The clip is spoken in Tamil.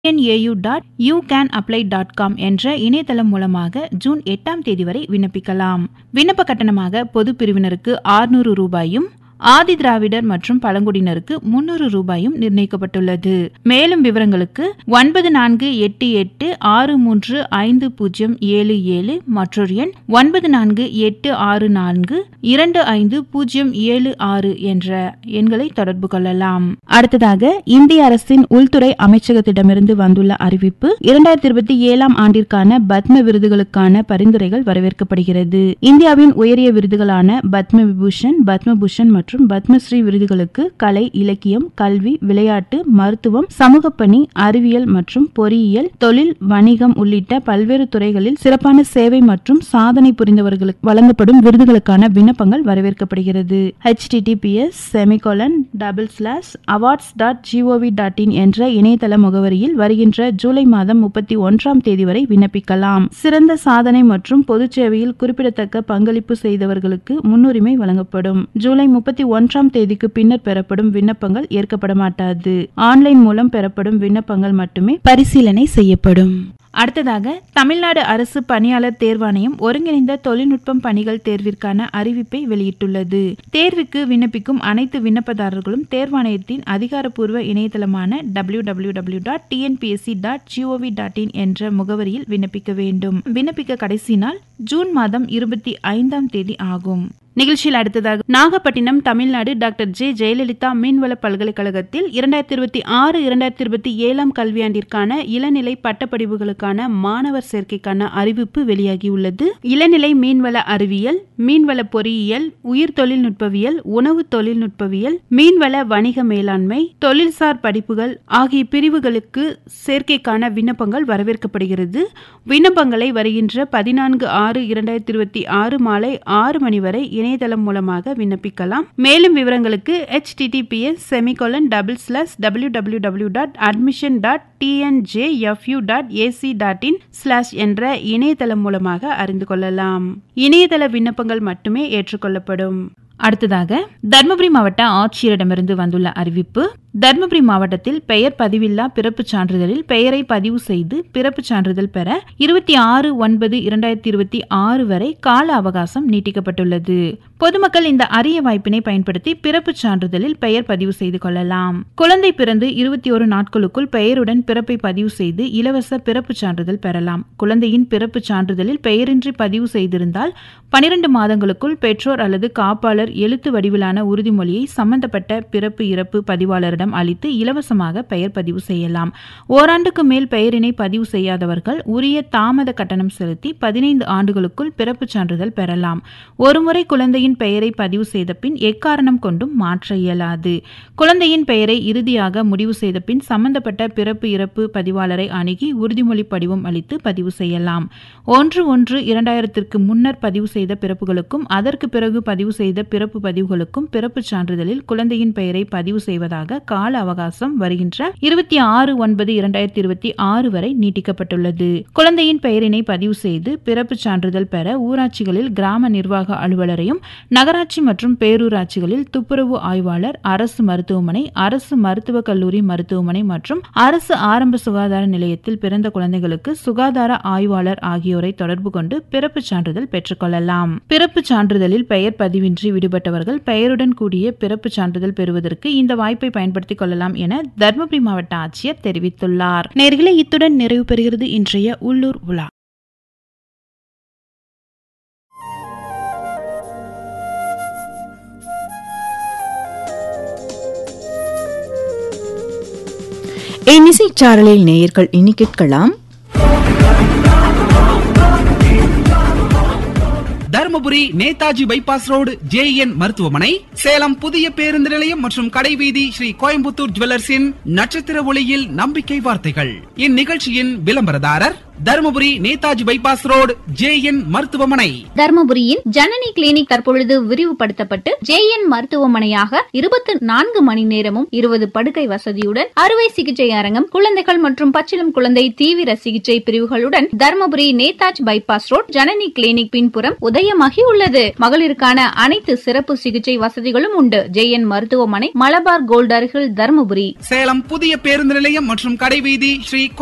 TNAU dot you can apply dot com என்ற இணையதளம் மூலமாக ஜூன் எட்டாம் தேதி வரை விண்ணப்பிக்கலாம் விண்ணப்ப கட்டணமாக பொது பிரிவினருக்கு ஆறுநூறு ரூபாயும் ஆதி திராவிடர் மற்றும் பழங்குடியினருக்கு முன்னூறு ரூபாயும் நிர்ணயிக்கப்பட்டுள்ளது மேலும் விவரங்களுக்கு ஒன்பது நான்கு எட்டு எட்டு ஆறு மூன்று ஐந்து பூஜ்ஜியம் ஏழு ஏழு மற்றொரு எண் ஒன்பது நான்கு எட்டு ஆறு நான்கு இரண்டு ஐந்து பூஜ்ஜியம் ஏழு ஆறு என்ற எண்களை தொடர்பு கொள்ளலாம் அடுத்ததாக இந்திய அரசின் உள்துறை அமைச்சகத்திடமிருந்து வந்துள்ள அறிவிப்பு இரண்டாயிரத்தி இருபத்தி ஏழாம் ஆண்டிற்கான பத்ம விருதுகளுக்கான பரிந்துரைகள் வரவேற்கப்படுகிறது இந்தியாவின் உயரிய விருதுகளான பத்ம விபூஷன் பத்மபூஷன் மற்றும் பத்மஸ்ரீ விருதுகளுக்கு கலை இலக்கியம் கல்வி விளையாட்டு மருத்துவம் சமூக பணி அறிவியல் மற்றும் பொறியியல் தொழில் வணிகம் உள்ளிட்ட பல்வேறு துறைகளில் சிறப்பான சேவை மற்றும் சாதனை புரிந்தவர்களுக்கு வழங்கப்படும் விருதுகளுக்கான விண்ணப்பங்கள் வரவேற்கப்படுகிறது https semicolon double slash awards dot GOV dot in என்ற இணையதள முகவரியில் வருகின்ற ஜூலை மாதம் முப்பத்தி ஒன்றாம் தேதி வரை விண்ணப்பிக்கலாம் சிறந்த சாதனை மற்றும் பொதுச் சேவையில் குறிப்பிடத்தக்க பங்களிப்பு செய்தவர்களுக்கு முன்னுரிமை வழங்கப்படும் ஜூலை முப்பத்தி ஒன்றாம் தேதிக்கு பின்னர் பெறப்படும் விண்ணப்பங்கள் ஏற்கப்பட மாட்டாது ஆன்லைன் மூலம் பெறப்படும் விண்ணப்பங்கள் மட்டுமே பரிசீலனை செய்யப்படும் அடுத்ததாக தமிழ்நாடு அரசு பணியாளர் தேர்வாணையம் ஒருங்கிணைந்த தொழில்நுட்பம் பணிகள் தேர்விற்கான அறிவிப்பை வெளியிட்டுள்ளது தேர்வுக்கு விண்ணப்பிக்கும் அனைத்து விண்ணப்பதாரர்களும் தேர்வாணையத்தின் அதிகாரப்பூர்வ இணையதளமான W W W dot TNPSC dot GOV dot in என்ற முகவரியில் விண்ணப்பிக்க வேண்டும் விண்ணப்பிக்க கடைசி நாள் ஜூன் மாதம் இருபத்தி ஐந்தாம் தேதி ஆகும் நிகழ்ச்சியில் அடுத்ததாக நாகப்பட்டினம் தமிழ்நாடு டாக்டர் ஜே ஜெயலலிதா மீன்வள பல்கலைக்கழகத்தில் இரண்டாயிரத்தி இருபத்தி ஆறு இரண்டாயிரத்தி இருபத்தி ஏழாம் கல்வியாண்டிற்கான இளநிலை பட்டப்படிப்புகளுக்கான மாணவர் சேர்க்கைக்கான அறிவிப்பு வெளியாகியுள்ளது இளநிலை மீன்வள அறிவியல் மீன்வள பொறியியல் உயிர் தொழில்நுட்பவியல் உணவு தொழில்நுட்பவியல் மீன்வள வணிக மேலாண்மை தொழில்சார் படிப்புகள் ஆகிய பிரிவுகளுக்கு சேர்க்கைக்கான விண்ணப்பங்கள் வரவேற்கப்படுகிறது விண்ணப்பங்களை வருகின்ற பதினான்கு ஆறு இரண்டாயிரத்தி இருபத்தி ஆறு மாலை ஆறு மணி வரை இணையதளம் மூலமாக விண்ணப்பிக்கலாம் மேலும் விவரங்களுக்கு HTTPS semicolon double slash W W W dot admission dot TNJFU dot AC dot in slash என்ற இணையதளம் மூலமாக அறிந்து கொள்ளலாம் இணையதள விண்ணப்பங்கள் மட்டுமே ஏற்றுக்கொள்ளப்படும் அடுத்ததாக தர்மபுரி மாவட்ட ஆட்சியரிடமிருந்து வந்துள்ள அறிவிப்பு தர்மபுரி மாவட்டத்தில் பெயர் பதிவில்லா பிறப்புச் சான்றிதழில் பெயரை பதிவு செய்து பிறப்புச் சான்றிதழ் பெற இருபத்தி ஆறு ஒன்பது இரண்டாயிரத்தி இருபத்தி ஆறு வரை கால அவகாசம் நீட்டிக்கப்பட்டுள்ளது பொதுமக்கள் இந்த அரிய வாய்ப்பினை பயன்படுத்தி பிறப்புச் சான்றிதழில் பெயர் பதிவு செய்து கொள்ளலாம் குழந்தை பிறந்து இருபத்தி ஒரு நாட்களுக்குள் பெயருடன் பிறப்பை பதிவு செய்து இலவச பிறப்புச் சான்றிதழ் பெறலாம் குழந்தையின் பிறப்புச் சான்றிதழில் பெயரின்றி பதிவு செய்திருந்தால் பனிரெண்டு மாதங்களுக்குள் பெற்றோர் அல்லது காப்பாளர் எழுத்து வடிவிலான உறுதிமொழியை சம்பந்தப்பட்ட பிறப்பு இறப்பு பதிவாளரிடம் அளித்து இலவசமாக பெயர் பதிவு செய்யலாம் ஓராண்டுக்கு மேல் பெயரினை பதிவு செய்யாதவர்கள் உரிய தாமத கட்டணம் செலுத்தி பதினைந்து ஆண்டுகளுக்குள் பிறப்புச் சான்றிதழ் பெறலாம் ஒருமுறை குழந்தையின் பெயரை பதிவு செய்த பின் எக்காரணம் கொண்டும் மாற்ற இயலாது குழந்தையின் பெயரை இறுதியாக முடிவு செய்த பின் சம்பந்தப்பட்ட பிறப்பு இறப்பு பதிவாளரை அணுகி உறுதிமொழி படிவம் அளித்து பதிவு செய்யலாம் ஒன்று ஒன்று இரண்டாயிரத்திற்கு முன்னர் பதிவு செய்த பிறப்புகளுக்கும் அதற்கு பிறகு பதிவு செய்த பிறப்பு பதிவுகளுக்கும் பிறப்புச் சான்றிதழில் குழந்தையின் பெயரை பதிவு செய்வதாக கால அவகாசம் வருகின்ற இருபத்தி ஆறு ஒன்பது இரண்டாயிரத்தி இருபத்தி ஆறு வரை நீட்டிக்கப்பட்டுள்ளது குழந்தையின் பெயரினை பதிவு செய்து பிறப்புச் சான்றிதழ் பெற ஊராட்சிகளில் கிராம நிர்வாக அலுவலரையும் நகராட்சி மற்றும் பேரூராட்சிகளில் துப்புரவு ஆய்வாளர் அரசு மருத்துவமனை அரசு மருத்துவக் கல்லூரி மருத்துவமனை மற்றும் அரசு ஆரம்ப சுகாதார நிலையத்தில் பிறந்த குழந்தைகளுக்கு சுகாதார ஆய்வாளர் ஆகியோரை தொடர்பு கொண்டு பிறப்புச் சான்றிதழ் பெற்றுக்கொள்ளலாம் பிறப்புச் சான்றிதழில் பெயர் பதிவின்றி விடுபட்டவர்கள் பெயருடன் கூடிய பிறப்புச் சான்றிதழ் பெறுவதற்கு இந்த வாய்ப்பை பயன்படுத்திக் கொள்ளலாம் என தருமபுரி மாவட்ட ஆட்சியர் தெரிவித்துள்ளார் நேர்களை இத்துடன் நிறைவு பெறுகிறது இன்றைய உள்ளூர் உலா இன்னிசை சாரலில் நேயர்கள் இனி கேட்கலாம் Dharmapuri Netaji bypass road JN மருத்துவமனை சேலம் புதிய பேருந்து நிலையம் மற்றும் கடைவீதி ஸ்ரீ கோயம்புத்தூர் ஜுவல்லர்ஸின் நட்சத்திர ஒளியில் நம்பிக்கை வார்த்தைகள் இந்நிகழ்ச்சியின் விளம்பரதாரர் Dharmapuri Netaji bypass road J N மருத்துவமனை தர்மபுரியின் ஜனனி கிளினிக் தற்பொழுது விரிவுபடுத்தப்பட்டு ஜேஎன் மருத்துவமனையாக இருபத்தி நான்கு மணி நேரமும் இருபது படுக்கை வசதியுடன் அறுவை சிகிச்சை அரங்கம் குழந்தைகள் மற்றும் பச்சிளம் குழந்தை தீவிர சிகிச்சை பிரிவுகளுடன் Dharmapuri Netaji bypass road Janani clinic பின்புறம் உதயமாகி உள்ளது மகளிருக்கான அனைத்து சிறப்பு சிகிச்சை வசதிகளும் உண்டு ஜேஎன் மருத்துவமனை மலபார் கோல்ட் அருகில் தர்மபுரி சேலம் புதிய பேருந்து நிலையம் மற்றும் கடைவீதி ஸ்ரீ